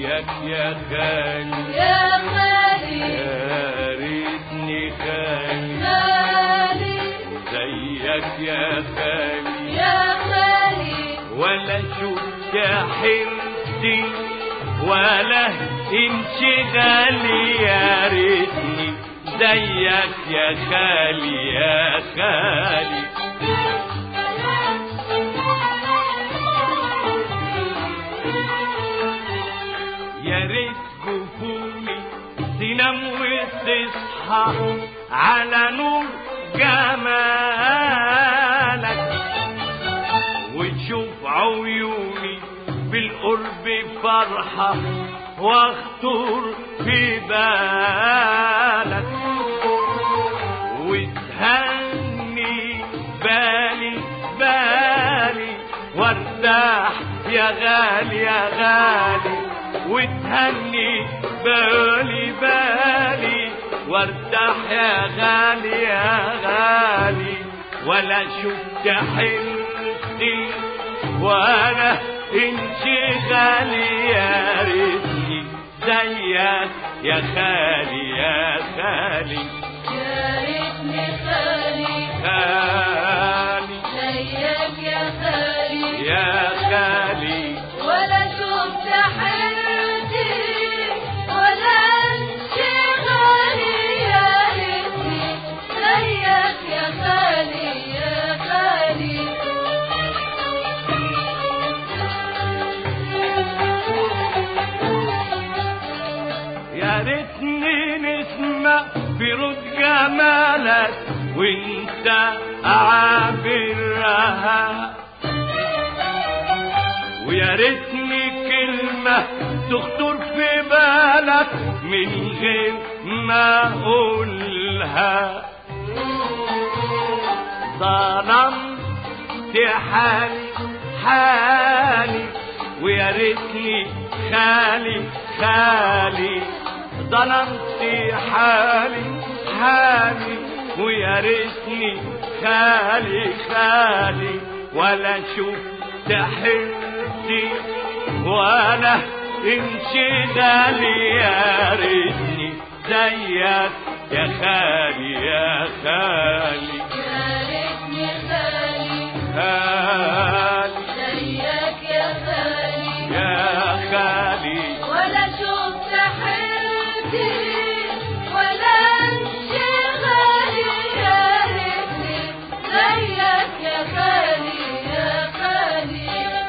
زيك يا خالي يا خالي يا ريتني خالي خالي زيك يا خالي يا خالي ولا شفت حرصي ولا انشغالي يا ريتني زيك يا خالي يا خالي يا ريت جفوني تنام وتصحى على نور جمالك وتشوف عيوني بالقرب فرحة واخطر في بالك وتهني بالي بالي وارتاح يا غالي يا غالي وتهني بالي بالي وارتاح يا غالي يا غالي ولا شفت حلتي ولا انشغالي يا ريتني زيك يا خالي يا خالي يا ريتني خالي خالي زيك يا خالي يا خالي ولا شفت حيرتي ولا انشغالي يا ريتني زيك يا خالي يا خالي يا ريتني نسمع برد جمالك وانت عابرها ويا ريتني كلمة تخطر في بالك من غير ما اقولها ظلمت حالي حالي ويا ريتني خالي خالي ظلمت حالي حالي ويا ريتني خالي خالي ولا شفت حرتي ولا انشغالي يا ريتني زيك يا خالي يا خالي يا ريتني خالي خالي زيك يا خالي يا خالي ولا شفت حيرتي ولا انشغالي يا ريتني زيك يا خالي يا خالي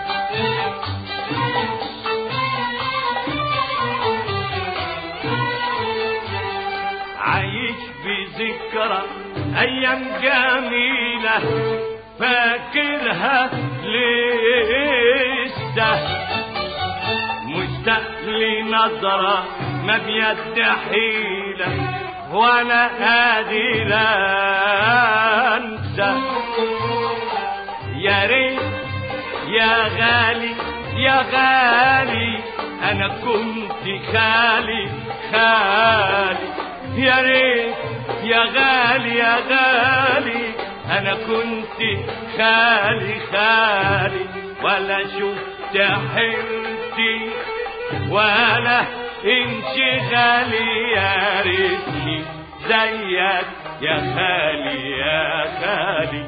عايش بذكرى ايام جميلة فاكرها لسه مشتاق لنظرة ما بيد حيلة وانا قادر انسى يا ريت يا غالي يا غالي انا كنت خالي خالي يا ريت يا غالي يا غالي انا كنت خالي خالي ولا شفت حيرتي ولا انشغالي يا ريتني زيك يا خالي يا خالي